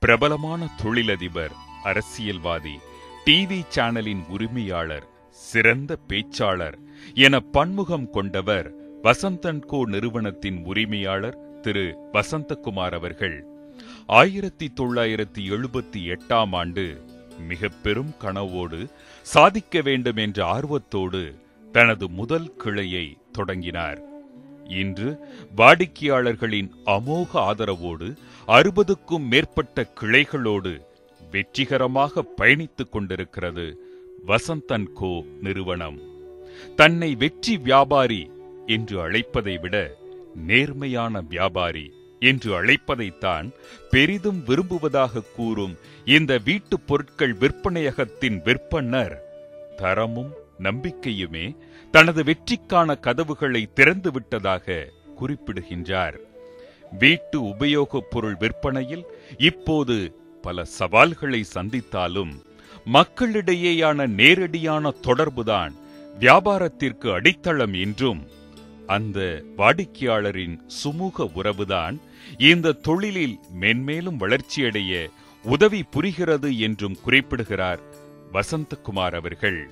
பிரபலமான தொழிலதிபர் அரசியல்வாதி டிவி சேனலின் உரிமையாளர் சிறந்த பேச்சாளர் என பன்முகம் கொண்டவர் வசந்தன் கோ நிறுவனத்தின் உரிமையாளர் திரு வசந்தகுமார் அவர்கள் ஆயிரத்தி தொள்ளாயிரத்தி எழுபத்தி எட்டாம் ஆண்டு மிக பெரும் கனவோடு சாதிக்க வேண்டும் என்ற ஆர்வத்தோடு தனது முதல் கிளையை தொடங்கினார் இன்று வாடிக்கையாளர்களின் அமோக ஆதரவோடு அறுபதுக்கும் மேற்பட்ட கிளைகளோடு வெற்றிகரமாக பயணித்துக் கொண்டிருக்கிறது வசந்தன் கோ நிறுவனம் தன்னை வெற்றி வியாபாரி என்று அழைப்பதை விட நேர்மையான வியாபாரி என்று அழைப்பதைத்தான் பெரிதும் விரும்புவதாக கூறும் இந்த வீட்டுப் பொருட்கள் விற்பனையகத்தின் விற்பனர் தரமும் நம்பிக்கையுமே தனது வெற்றிக்கான கதவுகளை திறந்து விட்டதாக குறிப்பிடுகின்றார் வீட்டு உபயோகப் பொருள் விற்பனையில் இப்போது பல சவால்களை சந்தித்தாலும் மக்களிடையேயான நேரடியான தொடர்புதான் வியாபாரத்திற்கு அடித்தளம் என்றும் அந்த வாடிக்கையாளரின் சுமூக உறவுதான் இந்த தொழிலில் மென்மேலும் வளர்ச்சியடைய உதவி புரிகிறது என்றும் குறிப்பிடுகிறார் வசந்தகுமார் அவர்கள்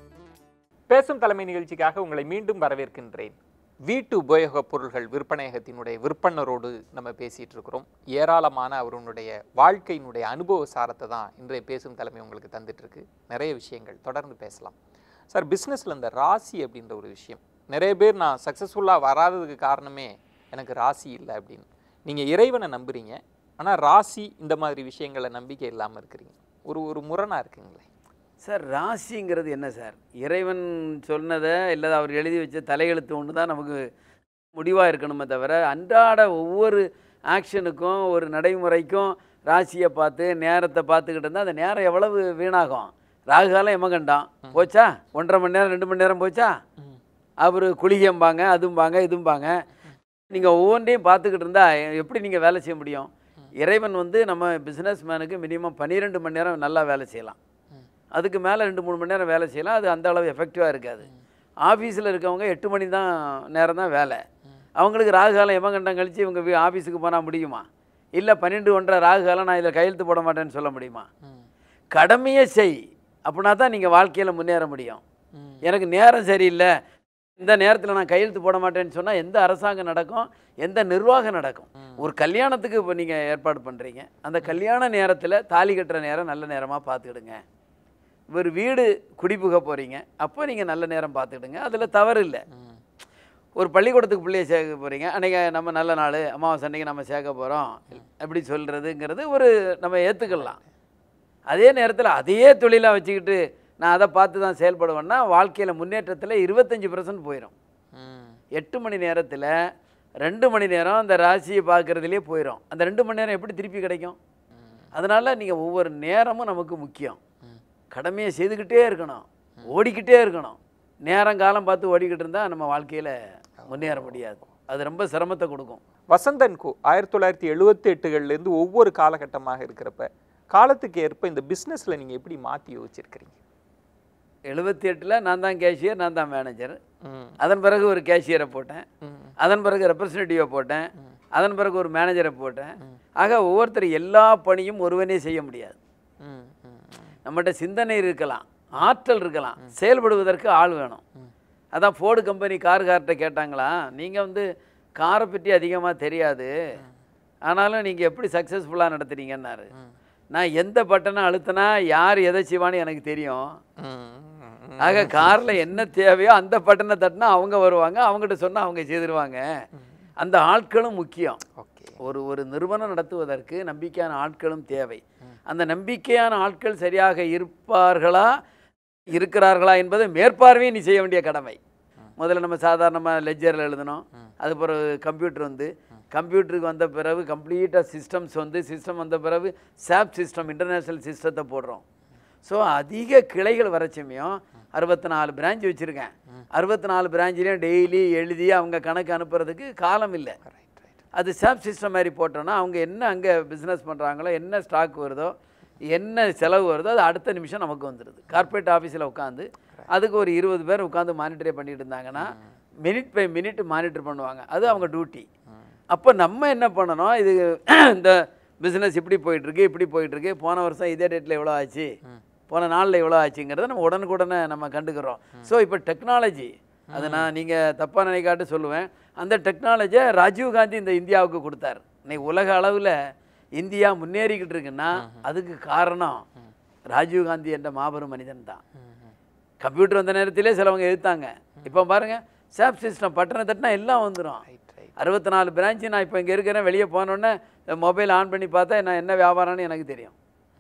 பேசும் தலைமை நிகழ்ச்சிக்காக உங்களை மீண்டும் வரவேற்கின்றேன் வீட்டு உபயோகப் பொருள்கள் விற்பனையகத்தினுடைய விற்பனரோடு நம்ம பேசிட்டு இருக்கிறோம் ஏராளமான அவருடைய வாழ்க்கையினுடைய அனுபவ சாரத்தை தான் இன்றைய பேசும் தலைமை உங்களுக்கு தந்துட்டு இருக்கு நிறைய விஷயங்கள் தொடர்ந்து பேசலாம் சார் பிஸ்னஸில் இந்த ராசி அப்படின்ற ஒரு விஷயம் நிறைய பேர் நான் சக்ஸஸ்ஃபுல்லாக வராததுக்கு காரணமே எனக்கு ராசி இல்லை அப்படின்னு நீங்கள் இறைவனை நம்புறீங்க ஆனால் ராசி இந்த மாதிரி விஷயங்களை நம்பிக்கை இல்லாமல் இருக்கிறீங்க ஒரு ஒரு முரணாக இருக்குங்களே சார் ராசிங்கிறது என்ன சார் இறைவன் சொன்னதை இல்லை அவர் எழுதி வச்ச தலையெழுத்து ஒன்று தான் நமக்கு முடிவாக இருக்கணுமே தவிர அன்றாட ஒவ்வொரு ஆக்ஷனுக்கும் ஒரு நடைமுறைக்கும் ராசியை பார்த்து நேரத்தை பார்த்துக்கிட்டு இருந்தால் அந்த நேரம் எவ்வளவு வீணாகும் ராகுகாலம் எமகண்டாம் போச்சா ஒன்றரை மணி நேரம் ரெண்டு மணி நேரம் போச்சா அவர் குளிகம்பாங்க அதும்பாங்க இதும்பாங்க நீங்கள் ஒவ்வொன்றையும் பார்த்துக்கிட்டு இருந்தால் எப்படி நீங்கள் வேலை செய்ய முடியும் இறைவன் வந்து நம்ம பிஸ்னஸ் மேனுக்கு மினிமம் பன்னிரெண்டு மணி நேரம் நல்லா வேலை செய்யலாம் அதுக்கு மேலே ரெண்டு மூணு மணி நேரம் வேலை செய்யலாம் அது அந்த அளவு எஃபெக்டிவாக இருக்காது ஆஃபீஸில் இருக்கவங்க எட்டு மணி தான் நேரம் தான் வேலை அவங்களுக்கு ராகு காலம் எமகண்டம் கழித்து இவங்க வீ- ஆஃபீஸுக்கு போனால் முடியுமா இல்லை பன்னெண்டு ஒன்றரை ராகு காலம் நான் இதில் கையெழுத்து போட மாட்டேன்னு சொல்ல முடியுமா கடமையை செய் அப்படின்னா தான் நீங்கள் வாழ்க்கையில் முன்னேற முடியும் எனக்கு நேரம் சரியில்லை இந்த நேரத்தில் நான் கையெழுத்து போட மாட்டேன்னு சொன்னால் எந்த அரசாங்கம் நடக்கும் எந்த நிர்வாகம் நடக்கும் ஒரு கல்யாணத்துக்கு இப்போ நீங்கள் ஏற்பாடு பண்ணுறீங்க அந்த கல்யாண நேரத்தில் தாலி கட்டுற நேரம் நல்ல நேரமாக பார்த்துக்கிடுங்க ஒரு வீடு குடிபுக போகிறீங்க அப்போ நீங்கள் நல்ல நேரம் பார்த்துக்கிடுங்க அதில் தவறு இல்லை ஒரு பள்ளிக்கூடத்துக்கு பிள்ளைய சேர்க்க போகிறீங்க அன்றைக்கி நம்ம நல்ல நாள் அமாவாசை அன்னைக்கு நம்ம சேர்க்க போகிறோம் எப்படி சொல்கிறதுங்கிறது ஒரு நம்ம ஏற்றுக்கலாம் அதே நேரத்தில் அதையே தொழிலாக வச்சுக்கிட்டு நான் அதை பார்த்து தான் செயல்படுவேன்னா வாழ்க்கையில் முன்னேற்றத்தில் இருபத்தஞ்சி பர்சன்ட் போயிடும் எட்டு மணி நேரத்தில் ரெண்டு மணி நேரம் அந்த ராசியை பார்க்குறதுலேயே போயிடும் அந்த ரெண்டு மணி நேரம் எப்படி திருப்பி கிடைக்கும் அதனால் நீங்கள் ஒவ்வொரு நேரமும் நமக்கு முக்கியம் கடமையை செய்துக்கிட்டே இருக்கணும் ஓடிக்கிட்டே இருக்கணும் நேரம் காலம் பார்த்து ஓடிக்கிட்டு இருந்தால் நம்ம வாழ்க்கையில் முன்னேற முடியாது அது ரொம்ப சிரமத்தை கொடுக்கும் வசந்தன் கோ ஆயிரத்தி தொள்ளாயிரத்தி எழுபத்தி எட்டுகள்லேருந்து ஒவ்வொரு காலகட்டமாக இருக்கிறப்ப காலத்துக்கு ஏற்ப இந்த பிஸ்னஸில் நீங்கள் எப்படி மாற்றி யோசிச்சிருக்கிறீங்க எழுபத்தி எட்டில் நான் தான் கேஷியர் நான் தான் மேனேஜர் ம். அதன் பிறகு ஒரு கேஷியரை போட்டேன் ம். அதன் பிறகு ரெப்ரசன்டேட்டிவை போட்டேன் அதன் பிறகு ஒரு மேனேஜரை போட்டேன் ஆக ஒவ்வொருத்தர் எல்லா பணியும் ஒருவனே செய்ய முடியாது ம், ம், ம். நம்மகிட்ட சிந்தனை இருக்கலாம் ஆற்றல் இருக்கலாம் செயல்படுவதற்கு ஆள் வேணும் அதான் ஃபோர்டு கம்பெனி கார்கார்ட்ட கேட்டாங்களா நீங்கள் வந்து காரை பற்றி அதிகமாக தெரியாது ஆனாலும் நீங்கள் எப்படி சக்ஸஸ்ஃபுல்லாக நடத்துறீங்கன்னாரு நான் எந்த பட்டனை அழுத்தினா யார் எதை செய்வான்னு எனக்கு தெரியும் ம், ம், ம். ஆக காரில் என்ன தேவையோ அந்த பட்டனை தட்டினா அவங்க வருவாங்க அவங்ககிட்ட சொன்னால் அவங்க செய்திருவாங்க அந்த ஆட்களும் முக்கியம் ஓகே ஒரு ஒரு நிறுவனம் நடத்துவதற்கு நம்பிக்கையான ஆட்களும் தேவை அந்த நம்பிக்கையான ஆட்கள் சரியாக இருப்பார்களா இருக்கிறார்களா என்பதை மேற்பார்வையை நீ செய்ய வேண்டிய கடமை முதல்ல நம்ம சாதாரணமாக லெஜரில் எழுதணும் அது பிறகு கம்ப்யூட்டர் வந்து கம்ப்யூட்டருக்கு வந்த பிறகு கம்ப்ளீட்டாக சிஸ்டம்ஸ் வந்து சிஸ்டம் வந்த பிறகு சாப் சிஸ்டம் இன்டர்நேஷ்னல் சிஸ்டத்தை போடுறோம் ஸோ அதிக கிளைகள் வர சமயம் அறுபத்தி நாலு பிரான்ச் வச்சுருக்கேன் அறுபத்தி நாலு பிரான்ச்லேயும் டெய்லி எழுதி அவங்க கணக்கு அனுப்புறதுக்கு காலம் இல்லை ரைட் ரைட் அது சாப் சிஸ்டம் மாதிரி போட்டோன்னா அவங்க என்ன அங்கே பிஸ்னஸ் பண்ணுறாங்களோ என்ன ஸ்டாக் வருதோ என்ன செலவு வருதோ அது அடுத்த நிமிஷம் நமக்கு வந்துடுது கார்ப்பரேட் ஆஃபீஸில் உட்காந்து அதுக்கு ஒரு இருபது பேர் உட்காந்து மானிட்டரே பண்ணிட்டு இருந்தாங்கன்னா மினிட் பை மினிட் மானிட்டர் பண்ணுவாங்க அது அவங்க டியூட்டி அப்போ நம்ம என்ன பண்ணணும் இது இந்த பிஸ்னஸ் இப்படி போயிட்டுருக்கு இப்படி போயிட்டுருக்கு போன வருஷம் இதே டேட்டில் எவ்வளோ ஆச்சு போன நாளில் எவ்வளோ ஆச்சுங்கிறத நம்ம உடனுக்குடனே நம்ம கண்டுக்கிறோம் ஸோ இப்போ டெக்னாலஜி அதை நான் நீங்கள் தப்பாக நினைக்காட்டு சொல்லுவேன் அந்த டெக்னாலஜியை ராஜீவ் காந்தி இந்த இந்தியாவுக்கு கொடுத்தார் இன்னைக்கு உலக அளவில் இந்தியா முன்னேறிக்கிட்டு இருக்குன்னா அதுக்கு காரணம் ராஜீவ் காந்தி என்ற மாபெரும் மனிதன் தான் கம்ப்யூட்டர் வந்த நேரத்திலே சிலவங்க எதிர்த்தாங்க இப்போ பாருங்க சாப் சிஸ்டம் பட்டனை தட்டினா எல்லாம் வந்துடும் ரைட் ரைட் அறுபத்தி நாலு பிரான்ச்சு நான் இப்போ இங்கே இருக்கிறேன் வெளியே போனோடனே மொபைல் ஆன் பண்ணி பார்த்தா நான் என்ன வியாபாரம்னு எனக்கு தெரியும்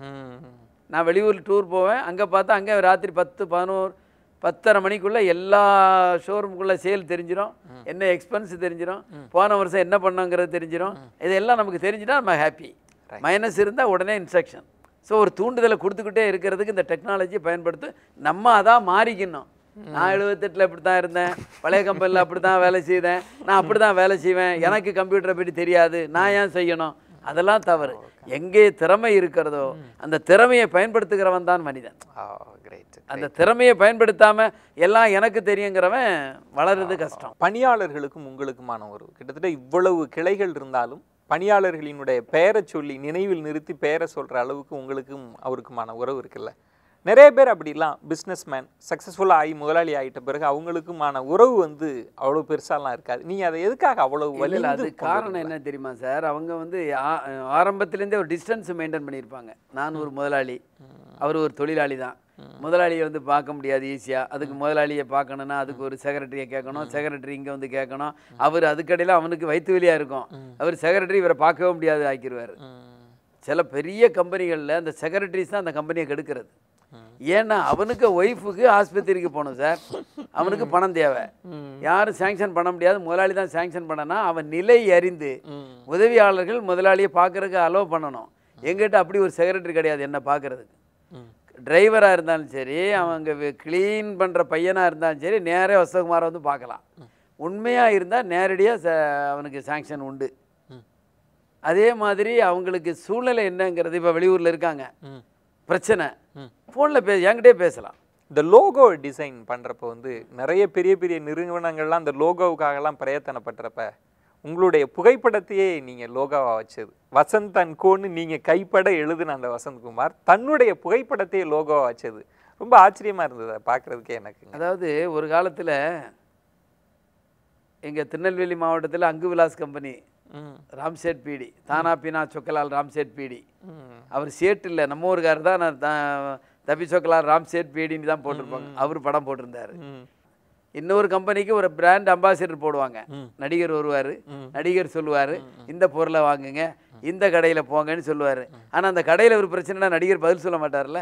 நான் வெளியூர் டூர் போவேன் அங்கே பார்த்தா அங்கே ராத்திரி பத்து பதினோரு பத்தரை மணிக்குள்ளே எல்லா ஷோரூமுக்குள்ளே சேல் தெரிஞ்சிடும் என்ன எக்ஸ்பென்ஸ் தெரிஞ்சிடும் போன வருஷம் என்ன பண்ணோங்கிறது தெரிஞ்சிடும் இதெல்லாம் நமக்கு தெரிஞ்சுட்டா நம்ம ஹாப்பி மைனஸ் இருந்தால் உடனே இன்ஸ்ட்ரக்ஷன் ஸோ ஒரு தூண்டுதலை கொடுத்துக்கிட்டே இருக்கிறதுக்கு இந்த டெக்னாலஜியை பயன்படுத்தி நம்ம அதான் மாறிக்கணும் நான் எழுபத்தெட்டில் இப்படி தான் இருந்தேன் பழைய கம்பெனியில் அப்படி தான் வேலை செய்தேன் நான் அப்படி தான் வேலை செய்வேன் எனக்கு கம்ப்யூட்டரை பற்றி தெரியாது நான் ஏன் செய்யணும் அதெல்லாம் தவறு எங்கே திறமை இருக்கிறதோ அந்த திறமையை பயன்படுத்துகிறவன் தான் மனிதன் கிரேட் அந்த திறமையை பயன்படுத்தாம எல்லாம் எனக்கு தெரியுங்கிறவன் வளருது கஷ்டம் பணியாளர்களுக்கும் உங்களுக்குமான ஒரு கிட்டத்தட்ட இவ்வளவு கிளைகள் இருந்தாலும் பணியாளர்களினுடைய பெயரை சொல்லி நினைவில் நிறுத்தி பெயரை சொல்ற அளவுக்கு உங்களுக்கும் அவருக்குமான உறவு இருக்குல்ல நிறைய பேர் அப்படிலாம் பிஸ்னஸ்மேன் சக்ஸஸ்ஃபுல்லாக ஆகி முதலாளி ஆகிட்ட பிறகு அவங்களுக்குமான உறவு வந்து அவ்வளோ பெருசாலாம் இருக்காது நீங்க அதை எதுக்காக அவ்வளவு இல்ல, இல்ல, அது வலிந்து காரணம் என்ன தெரியுமா சார் அவங்க வந்து ஆ- ஆரம்பத்திலேருந்தே ஒரு டிஸ்டன்ஸ் மெயின்டைன் பண்ணியிருப்பாங்க நான் ஒரு முதலாளி அவர் ஒரு தொழிலாளி தான் முதலாளியை வந்து பார்க்க முடியாது ஈஸியாக அதுக்கு முதலாளியை பார்க்கணுன்னா அதுக்கு ஒரு செக்ரட்டரியை கேட்கணும் செக்ரட்டரி இங்கே வந்து கேட்கணும் அவர் அதுக்கடையில் அவனுக்கு வயிற்று வலியாக இருக்கும் அவர் செக்ரட்டரி இவரை பார்க்கவே முடியாது ஆக்கிடுவார் சில பெரிய கம்பெனிகளில் அந்த செக்ரட்டரிஸ் தான் அந்த கம்பெனியை கெடுக்கிறது ஏன்னா அவனுக்கு ஒய்ஃபுக்கு ஆஸ்பத்திரிக்கு போகணும் சார் அவனுக்கு பணம் தேவை யாரும் சேங்ஷன் பண்ண முடியாது முதலாளி தான் சேங்ஷன் பண்ணனா அவன் நிலை அறிந்து உதவியாளர்கள் முதலாளியை பார்க்கறதுக்கு அலோவ் பண்ணணும் எங்கிட்ட அப்படி ஒரு செக்ரட்டரி கிடையாது என்ன பார்க்கறதுக்கு டிரைவராக இருந்தாலும் சரி அவங்க க்ளீன் பண்ணுற பையனாக இருந்தாலும் சரி நேரே வசகுமாரை வந்து பார்க்கலாம் உண்மையாக இருந்தால் நேரடியாக அவனுக்கு சாங்ஷன் உண்டு அதே மாதிரி அவங்களுக்கு சூழ்நிலை என்னங்கிறது இப்போ வெளியூரில் இருக்காங்க பிரச்சனை ஃபோனில் பே என்கிட்டயே பேசலாம் இந்த லோகோ டிசைன் பண்றப்ப வந்து நிறைய பெரிய பெரிய நிறுவனங்கள்லாம் அந்த லோகோவுக்காகலாம் பிரயத்தனப்பட்டறப்ப உங்களுடைய புகைப்படத்தையே நீங்க லோகோவா வச்சது வசந்த் அண்ட் கோன்னு நீங்க கைப்பட எழுதுன அந்த வசந்த்குமார் தன்னுடைய புகைப்படத்தையே லோகோவா வச்சது ரொம்ப ஆச்சரியமா இருந்தது அதை பார்க்கறதுக்கே எனக்கு அதாவது ஒரு காலத்தில் எங்கள் திருநெல்வேலி மாவட்டத்தில் அங்கு விலாஸ் கம்பெனி ம் ராம்சேட் பீடி தானா பீனா சொக்கலால் ராம்சேட் பீடி ம் அவர் சேட் இல்லை நம்ம ஊருக்காரர் தான் நான் த- தபி சொக்கலால் ராம்சேட் பீடின்னு தான் போட்டிருப்பாங்க அவர் படம் போட்டிருந்தாரு ம் இன்னொரு கம்பெனிக்கு ஒரு பிராண்ட் அம்பாசிடர் போடுவாங்க ம். நடிகர் வருவார் ம். நடிகர் சொல்லுவார் இந்த பொருளை வாங்குங்க இந்த கடையில் போங்கன்னு சொல்லுவார் ஆனால் அந்த கடையில் ஒரு பிரச்சனைனா நடிகர் பதில் சொல்ல மாட்டார்ல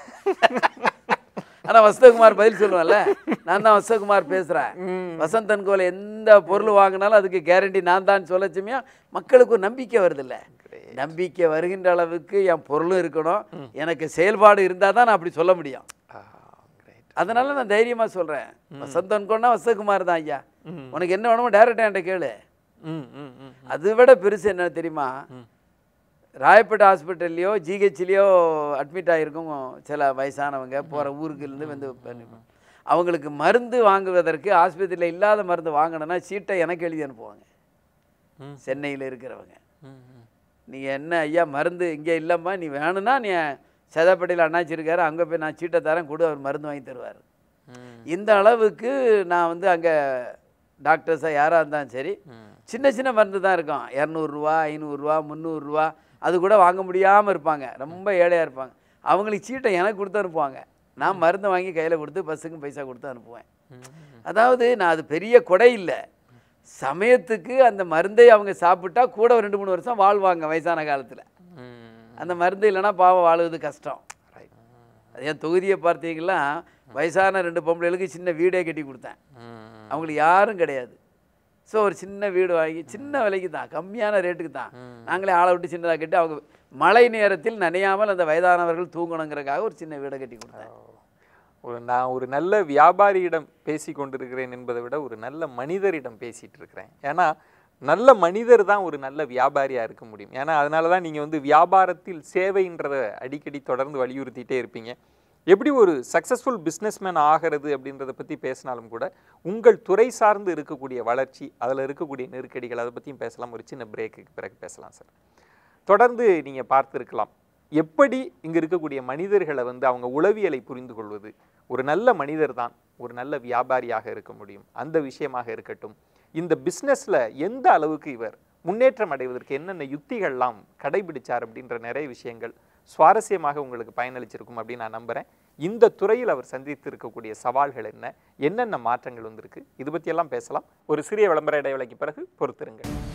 ஆனால் வசந்தகுமார் பதில் சொல்லுவேன்ல நான் தான் வசந்தகுமார் பேசுகிறேன் வசந்தன் கோல எந்த பொருள் வாங்கினாலும் அதுக்கு கேரண்டி நான் தான் சொல்லச்சுமையா மக்களுக்கு ஒரு நம்பிக்கை வருதில்ல நம்பிக்கை வருகின்ற அளவுக்கு என் பொருளும் இருக்கணும் எனக்கு செயல்பாடு இருந்தால் தான் நான் அப்படி சொல்ல முடியும் ஆ கிரேட் அதனால நான் தைரியமா சொல்றேன் வசந்தன் கொண்டா வசகுமார் தான் ஐயா உனக்கு என்ன வேணுமோ டேரக்டா என்கிட்ட கேளு ம் ம் ம் அதை விட பெருசு என்ன தெரியுமா ராயப்பேட்டை ஹாஸ்பிட்டல்லையோ ஜிஹெச்லேயோ அட்மிட் ஆகிருக்கும் சில வயசானவங்க போகிற ஊருக்கு இருந்து வந்து பண்ணி- அவங்களுக்கு மருந்து வாங்குவதற்கு ஆஸ்பத்திரியில் இல்லாத மருந்து வாங்கணும்னா சீட்டை எனக்கு எழுதி அனுப்புவாங்க ம். சென்னையில் இருக்கிறவங்க ம் ம் நீங்கள் என்ன ஐயா மருந்து இங்கே இல்லைம்மா நீ வேணும்னா நீ சேதாப்பேட்டையில் அண்ணாச்சி இருக்காரு அங்கே போய் நான் சீட்டை தரேன் கொடு அவர் மருந்து வாங்கி தருவார் ம் இந்த அளவுக்கு நான் வந்து அங்கே டாக்டர்ஸாக யாராக இருந்தாலும் சரி ம் சின்ன சின்ன மருந்து தான் இருக்கும் இரநூறுவா ஐநூறுரூவா முந்நூறுரூவா அது கூட வாங்க முடியாமல் இருப்பாங்க ரொம்ப ஏழையாக இருப்பாங்க அவங்களுக்கு சீட்டை எனக்கு கொடுத்து அனுப்புவாங்க நான் மருந்தை வாங்கி கையில் கொடுத்து பஸ்ஸுக்கும் பைசா கொடுத்து அனுப்புவேன் அதாவது நான் அது பெரிய கொடை இல்லை சமயத்துக்கு அந்த மருந்தை அவங்க சாப்பிட்டா கூட ஒரு ரெண்டு மூணு வருஷம் வாழ்வாங்க வயசான காலத்தில் ம் அந்த மருந்து இல்லைன்னா பாவம் வாழுவது கஷ்டம் ரைட் அது என் தொகுதியை பார்த்தீங்கன்னா வயசான ரெண்டு பொம்பளைகளுக்கு சின்ன வீடே கட்டி கொடுத்தேன் ம் அவங்களுக்கு யாரும் கிடையாது ஸோ ஒரு சின்ன வீடு வாங்கி சின்ன விலைக்கு தான் கம்மியான ரேட்டுக்கு தான் நாங்களே ஆளை விட்டு சின்னதாக கட்டி அவங்க மழை நேரத்தில் நனையாமல் அந்த வயதானவர்கள் தூங்கணுங்கிறதுக்காக ஒரு சின்ன வீடை கட்டி கொடுத்தேன் ஒரு நான் ஒரு நல்ல வியாபாரியிடம் பேசி கொண்டிருக்கிறேன் என்பதை விட ஒரு நல்ல மனிதரிடம் பேசிட்டு இருக்கிறேன் ஏன்னா நல்ல மனிதர் தான் ஒரு நல்ல வியாபாரியா இருக்க முடியும் ஏன்னா அதனால தான் நீங்க வந்து வியாபாரத்தில் சேவைன்றத அடிக்கடி தொடர்ந்து வலியுறுத்திட்டே இருப்பீங்க எப்படி ஒரு சக்ஸஸ்ஃபுல் பிஸ்னஸ்மேன் ஆகிறது அப்படின்றத பற்றி பேசினாலும் கூட உங்கள் துறை சார்ந்து இருக்கக்கூடிய வளர்ச்சி அதில் இருக்கக்கூடிய நெருக்கடிகள் அதை பற்றியும் பேசலாம் ஒரு சின்ன பிரேக்குக்கு பிறகு பேசலாம் சார் தொடர்ந்து நீங்க பார்த்திருக்கலாம் எப்படி இங்க இருக்கக்கூடிய மனிதர்களை வந்து அவங்க உளவியலை புரிந்து கொள்வது ஒரு நல்ல மனிதர் தான் ஒரு நல்ல வியாபாரியாக இருக்க முடியும் அந்த விஷயமாக இருக்கட்டும் இந்த பிஸ்னஸ்ல எந்த அளவுக்கு இவர் முன்னேற்றம் அடைவதற்கு என்னென்ன யுத்திகள்லாம் கடைபிடிச்சார் அப்படின்ற நிறைய விஷயங்கள் சுவாரஸ்யமாக உங்களுக்கு பயனளிச்சிருக்கும் அப்படின்னு நான் நம்புறேன் இந்த துறையில் அவர் சந்தித்து இருக்கக்கூடிய சவால்கள் என்ன என்னென்ன மாற்றங்கள் வந்திருக்கு இது பற்றியெல்லாம் பேசலாம் ஒரு சிறிய விளம்பர இடைவேளைக்கு பிறகு பொறுத்திருங்கள்